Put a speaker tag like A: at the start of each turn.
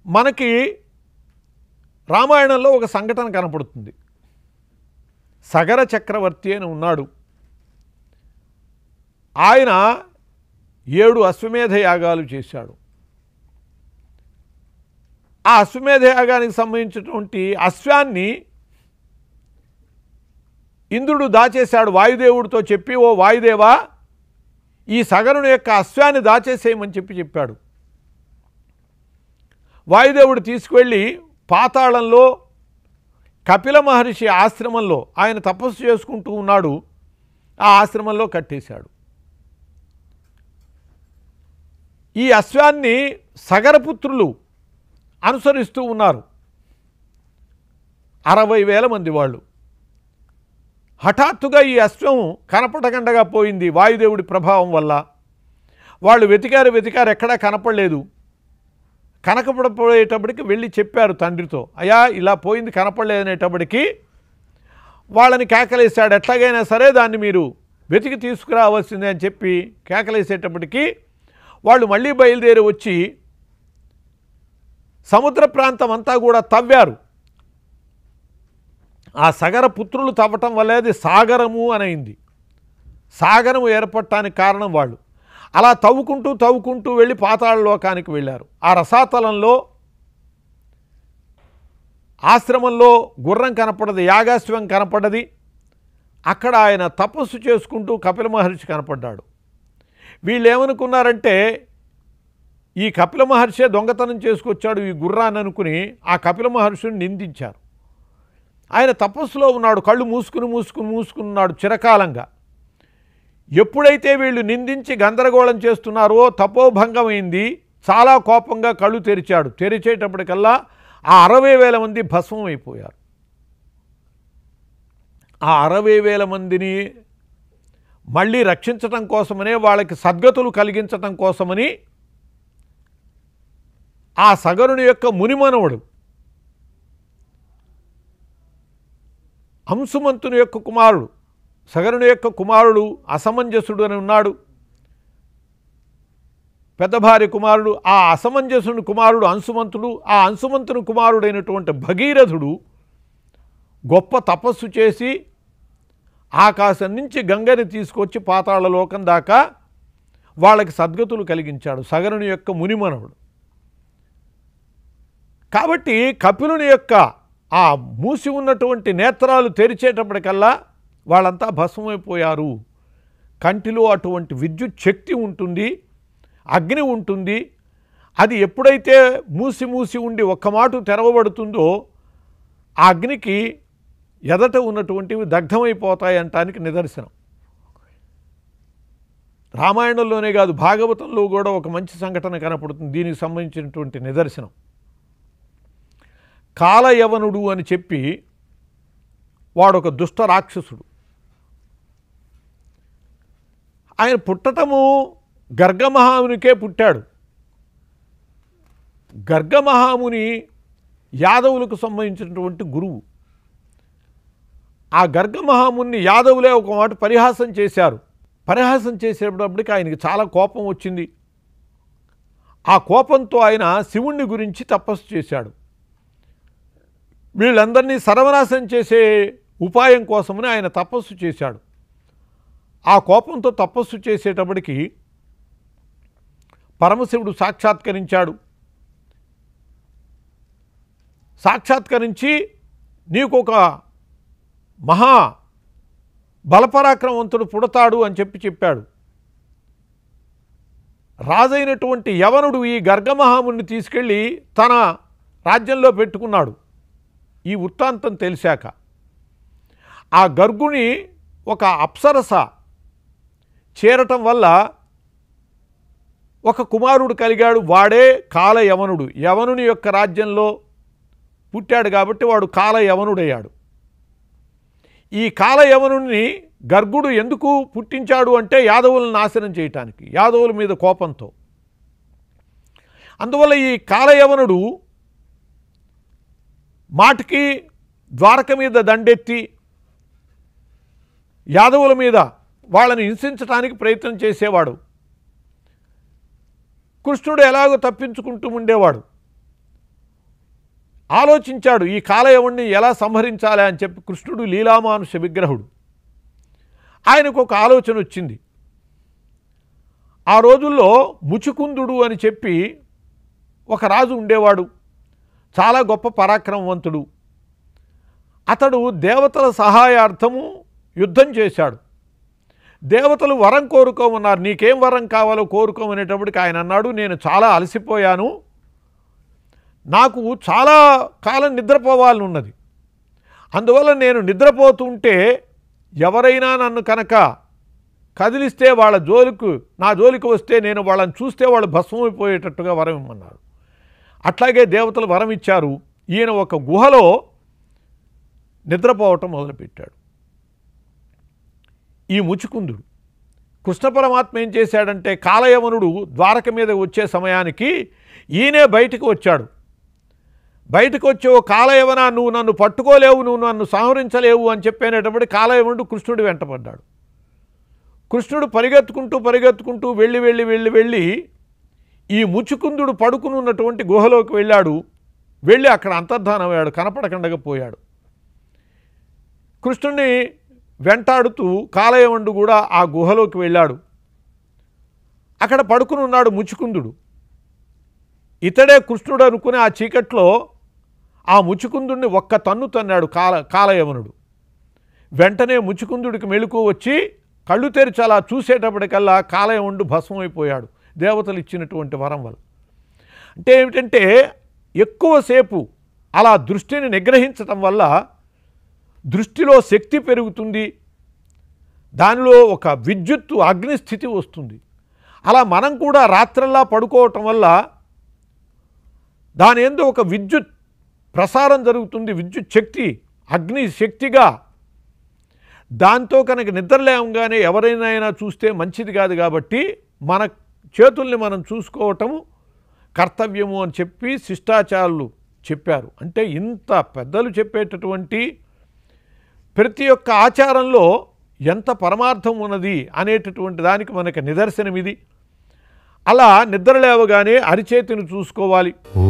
A: మనకి రామాయణంలో ఒక సంఘటన కనపడుతుంది సగర చక్రవర్తి అని ఉన్నాడు ఆయన ఏడు అశ్వమేధ యాగాలు చేశాడు ఆ అశ్వమేధ యాగానికి సంబంధించినటువంటి అశ్వాన్ని ఇంద్రుడు దాచేశాడు వాయుదేవుడితో చెప్పి ఓ వాయుదేవా ఈ సగరుని యొక్క అశ్వాన్ని దాచేసేయమని చెప్పి చెప్పాడు వాయుదేవుడు తీసుకువెళ్ళి పాతాళంలో కపిల మహర్షి ఆశ్రమంలో ఆయన తపస్సు చేసుకుంటూ ఉన్నాడు ఆ ఆశ్రమంలో కట్టేశాడు ఈ అశ్వాన్ని సగరపుత్రులు అనుసరిస్తూ ఉన్నారు అరవై వేల మంది వాళ్ళు హఠాత్తుగా ఈ అశ్వం కనపడకుండా పోయింది వాయుదేవుడి ప్రభావం వల్ల వాళ్ళు వెతికారు వెతికారు ఎక్కడా కనపడలేదు కనకపడపోయేటప్పటికి వెళ్ళి చెప్పారు తండ్రితో అయ్యా ఇలా పోయింది కనపడలేదు అనేటప్పటికి వాళ్ళని కేకలేశాడు ఎట్లాగైనా సరే దాన్ని మీరు వెతికి తీసుకురావాల్సిందే అని చెప్పి కేకలేసేటప్పటికి వాళ్ళు మళ్ళీ బయలుదేరి వచ్చి సముద్ర ప్రాంతం అంతా కూడా తవ్వారు ఆ సగర పుత్రులు తవ్వటం వల్ల అది సాగరము అని అయింది సాగరము ఏర్పడటానికి కారణం వాళ్ళు అలా తవ్వుకుంటూ తవ్వుకుంటూ వెళ్ళి పాతాళ లోకానికి వెళ్ళారు ఆ రసాతలంలో ఆశ్రమంలో గుర్రం కనపడదు యాగాశ్వం కనపడది అక్కడ ఆయన తపస్సు చేసుకుంటూ కపిల మహర్షి కనపడ్డాడు వీళ్ళు ఏమనుకున్నారంటే ఈ కపిల మహర్షే దొంగతనం చేసుకొచ్చాడు ఈ గుర్రాన్ని అనుకుని ఆ కపిల మహర్షిని నిందించారు ఆయన తపస్సులో ఉన్నాడు కళ్ళు మూసుకుని మూసుకుని మూసుకున్నాడు చిరకాలంగా ఎప్పుడైతే వీళ్ళు నిందించి గందరగోళం చేస్తున్నారో తపోభంగమైంది చాలా కోపంగా కళ్ళు తెరిచాడు తెరిచేటప్పటికల్లా ఆ అరవై వేల మంది భస్మం అయిపోయారు ఆ అరవై వేల మందిని మళ్ళీ రక్షించటం కోసమనే వాళ్ళకి సద్గతులు కలిగించటం కోసమని ఆ సగరుని యొక్క మునిమనవుడు అంశుమంతుని యొక్క కుమారుడు సగరుని యొక్క కుమారుడు అసమంజసుడు అని ఉన్నాడు పెద్ద భార్య కుమారుడు ఆ అసమంజసుని కుమారుడు అంశుమంతుడు ఆ అంశుమంతుని కుమారుడైనటువంటి భగీరథుడు గొప్ప తపస్సు చేసి ఆకాశం నుంచి గంగని తీసుకొచ్చి పాతాళ లోకం దాకా వాళ్ళకి సద్గతులు కలిగించాడు సగరుని యొక్క మునిమనవుడు కాబట్టి కపిలుని యొక్క ఆ మూసి ఉన్నటువంటి నేత్రాలు తెరిచేటప్పటికల్లా వాళ్ళంతా భస్మైపోయారు కంటిలో అటువంటి విద్యుత్ శక్తి ఉంటుంది అగ్ని ఉంటుంది అది ఎప్పుడైతే మూసి మూసి ఉండి ఒక్క మాటు తెరవబడుతుందో ఆ అగ్నికి ఎదట ఉన్నటువంటివి దగ్ధమైపోతాయి అంటానికి నిదర్శనం రామాయణంలోనే కాదు భాగవతంలో కూడా ఒక మంచి సంఘటన కనపడుతుంది దీనికి సంబంధించినటువంటి నిదర్శనం కాలయవనుడు అని చెప్పి వాడొక దుష్ట రాక్షసుడు ఆయన పుట్టటము గర్గమహామునికే పుట్టాడు గర్గమహాముని యాదవులకు సంబంధించినటువంటి గురువు ఆ గర్గమహాముని యాదవులే ఒక మాట పరిహాసం చేశారు పరిహాసం చేసేటప్పటికి ఆయనకి చాలా కోపం వచ్చింది ఆ కోపంతో ఆయన శివుణ్ణి గురించి తపస్సు చేశాడు వీళ్ళందరినీ సర్వనాశనం చేసే ఉపాయం కోసమని ఆయన తపస్సు చేశాడు ఆ కోపంతో తపస్సు చేసేటప్పటికి పరమశివుడు సాక్షాత్కరించాడు సాక్షాత్కరించి నీకు ఒక మహా బలపరాక్రమవంతుడు పుడతాడు అని చెప్పి చెప్పాడు రాజైనటువంటి యవనుడు ఈ గర్గమహాముని తీసుకెళ్ళి తన రాజ్యంలో పెట్టుకున్నాడు ఈ వృత్తాంతం తెలిసాక ఆ గర్గుని ఒక అప్సరస చేరటం వల్ల ఒక కుమారుడు కలిగాడు వాడే కాల యవనుడు యవనుని యొక్క రాజ్యంలో పుట్టాడు కాబట్టి వాడు కాల యవనుడయ్యాడు ఈ కాల యవనుని గర్గుడు ఎందుకు పుట్టించాడు అంటే యాదవులను నాశనం చేయటానికి యాదవుల మీద కోపంతో అందువల్ల ఈ కాలయవనుడు మాటికి ద్వారక మీద దండెత్తి యాదవుల మీద వాళ్ళని హింసించడానికి ప్రయత్నం చేసేవాడు కృష్ణుడు ఎలాగో తప్పించుకుంటూ ఉండేవాడు ఆలోచించాడు ఈ కాలయవణ్ణి ఎలా సంహరించాలి అని చెప్పి కృష్ణుడు లీలామానుష విగ్రహుడు ఆయనకు ఒక ఆలోచన వచ్చింది ఆ రోజుల్లో ముచుకుందుడు అని చెప్పి ఒక రాజు ఉండేవాడు చాలా గొప్ప పరాక్రమవంతుడు అతడు దేవతల సహాయార్థము యుద్ధం చేశాడు దేవతలు వరం కోరుకోమన్నారు నీకేం వరం కావాలో కోరుకోమనేటప్పటికి ఆయన అన్నాడు నేను చాలా అలసిపోయాను నాకు చాలా కాలం నిద్రపోవాలని ఉన్నది అందువల్ల నేను నిద్రపోతుంటే ఎవరైనా నన్ను కనుక కదిలిస్తే వాళ్ళ జోలికి నా జోలికి వస్తే నేను వాళ్ళని చూస్తే వాళ్ళు భస్మైపోయేటట్టుగా వరం ఇమ్మన్నారు అట్లాగే దేవతలు వరం ఇచ్చారు ఈయన ఒక గుహలో నిద్రపోవటం మొదలుపెట్టాడు ఈ ముచుకుందుడు కృష్ణ పరమాత్మ ఏం చేశాడంటే కాలయవనుడు ద్వారక మీద వచ్చే సమయానికి ఈయనే బయటకు వచ్చాడు బయటకు వచ్చి ఓ కాలయవన నువ్వు నన్ను పట్టుకోలేవు నువ్వు నన్ను సంహరించలేవు అని చెప్పేటప్పుడు కాలయవనుడు కృష్ణుడు వెంటపడ్డాడు కృష్ణుడు పరిగెత్తుకుంటూ పరిగెత్తుకుంటూ వెళ్ళి వెళ్ళి వెళ్ళి వెళ్ళి ఈ ముచుకుందుడు పడుకుని ఉన్నటువంటి గుహలోకి వెళ్ళాడు వెళ్ళి అక్కడ అంతర్ధానమయ్యాడు కనపడకుండగా పోయాడు కృష్ణుడిని వెంటాడుతూ కాలయవండు కూడా ఆ గుహలోకి వెళ్ళాడు అక్కడ పడుకుని ఉన్నాడు ముచుకుందుడు ఇతడే కృష్ణుడు అనుకుని ఆ చీకట్లో ఆ ముచుకుందుడిని ఒక్క తన్ను తన్నాడు కాల కాలయవనుడు వెంటనే ముచుకుందుడికి మెళుకు వచ్చి కళ్ళు తెరిచి అలా చూసేటప్పటికల్లా కాలయవనుడు భస్మైపోయాడు దేవతలు ఇచ్చినటువంటి వరం వల్ల అంటే ఏమిటంటే ఎక్కువసేపు అలా దృష్టిని నిగ్రహించటం వల్ల దృష్టిలో శక్తి పెరుగుతుంది దానిలో ఒక విద్యుత్తు అగ్నిస్థితి వస్తుంది అలా మనం కూడా రాత్రల్లా పడుకోవటం వల్ల దాని ఎందు ఒక విద్యుత్ ప్రసారం జరుగుతుంది విద్యుత్ శక్తి అగ్ని శక్తిగా దాంతో కనుక నిద్రలేవంగానే ఎవరైనా చూస్తే మంచిది కాదు కాబట్టి మన చేతుల్ని మనం చూసుకోవటము కర్తవ్యము అని చెప్పి శిష్టాచారులు చెప్పారు అంటే ఇంత పెద్దలు చెప్పేటటువంటి ప్రతి ఒక్క ఆచారంలో ఎంత పరమార్థం ఉన్నది అనేటటువంటి దానికి మనకు నిదర్శనం ఇది అలా నిద్ర లేవగానే అరిచేతిని చూసుకోవాలి
B: ఓ